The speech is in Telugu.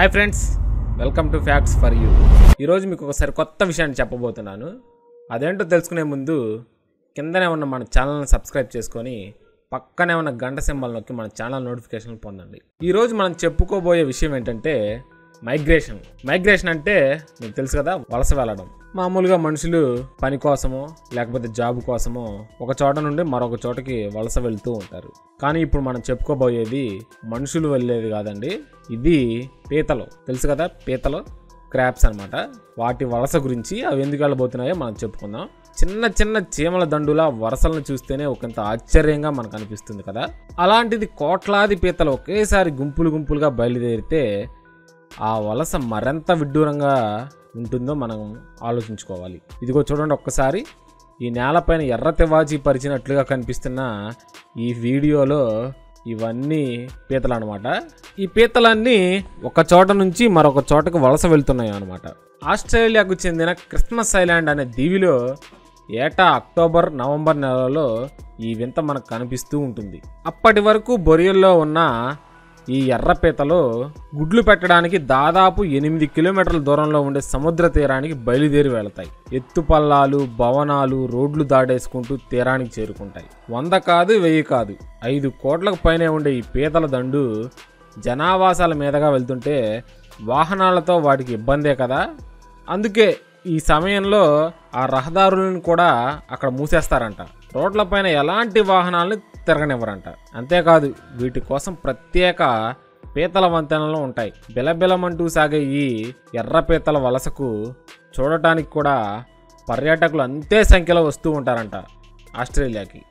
hi friends welcome to facts for you ఈరోజు మీకు ఒకసారి కొత్త విషయాన్ని చెప్పబోతున్నాను అదేంటో తెలుసుకునే ముందు కిందనే ఉన్న మన ఛానల్ని సబ్స్క్రైబ్ చేసుకొని పక్కనే ఉన్న గంట సింబల్ నొక్కి మన ఛానల్ నోటిఫికేషన్ పొందండి ఈరోజు మనం చెప్పుకోబోయే విషయం ఏంటంటే మైగ్రేషన్ మైగ్రేషన్ అంటే మీకు తెలుసు కదా వలస వెళ్ళడం మామూలుగా మనుషులు పని కోసమో లేకపోతే జాబ్ కోసమో ఒక చోట నుండి మరొక చోటకి వలస వెళ్తూ ఉంటారు కానీ ఇప్పుడు మనం చెప్పుకోబోయేది మనుషులు వెళ్ళేది కాదండి ఇది పీతలు తెలుసు కదా పీతలు క్రాప్స్ అన్నమాట వాటి వలస గురించి అవి ఎందుకు వెళ్ళబోతున్నాయో మనం చెప్పుకుందాం చిన్న చిన్న చీమల దండుల వరసలను చూస్తేనే ఒకంత ఆశ్చర్యంగా మనకు అనిపిస్తుంది కదా అలాంటిది కోట్లాది పీతలు ఒకేసారి గుంపులు గుంపులుగా బయలుదేరితే ఆ వలస మరింత విడ్డూరంగా ఉంటుందో మనం ఆలోచించుకోవాలి ఇదిగో చూడండి ఒక్కసారి ఈ నేలపైన ఎర్ర తివాచి పరిచినట్లుగా కనిపిస్తున్న ఈ వీడియోలో ఇవన్నీ పీతలు అనమాట ఈ పీతలన్నీ ఒక చోట నుంచి మరొక చోటకు వలస వెళ్తున్నాయి అనమాట ఆస్ట్రేలియాకు చెందిన క్రిస్మస్ ఐలాండ్ అనే దీవిలో ఏటా అక్టోబర్ నవంబర్ నెలలో ఈ వింత మనకు కనిపిస్తూ ఉంటుంది అప్పటి వరకు బొరియల్లో ఉన్న ఈ ఎర్ర పీతలు గుడ్లు పెట్టడానికి దాదాపు ఎనిమిది కిలోమీటర్ల దూరంలో ఉండే సముద్ర తీరానికి బయలుదేరి వెళతాయి ఎత్తుపల్లాలు భవనాలు రోడ్లు దాడేసుకుంటూ తీరానికి చేరుకుంటాయి వంద కాదు వెయ్యి కాదు ఐదు కోట్లకు పైనే ఉండే ఈ పీతల దండు జనావాసాల మీదుగా వెళ్తుంటే వాహనాలతో వాటికి ఇబ్బందే కదా అందుకే ఈ సమయంలో ఆ రహదారులను కూడా అక్కడ మూసేస్తారంట రోడ్లపైన ఎలాంటి వాహనాలను తిరగనివ్వరంట అంతేకాదు వీటి కోసం ప్రత్యేక పీతల వంతెనలు ఉంటాయి బిలబిలమంటూ సాగే ఈ ఎర్ర పీతల వలసకు చూడటానికి కూడా పర్యాటకులు అంతే సంఖ్యలో వస్తూ ఉంటారంట ఆస్ట్రేలియాకి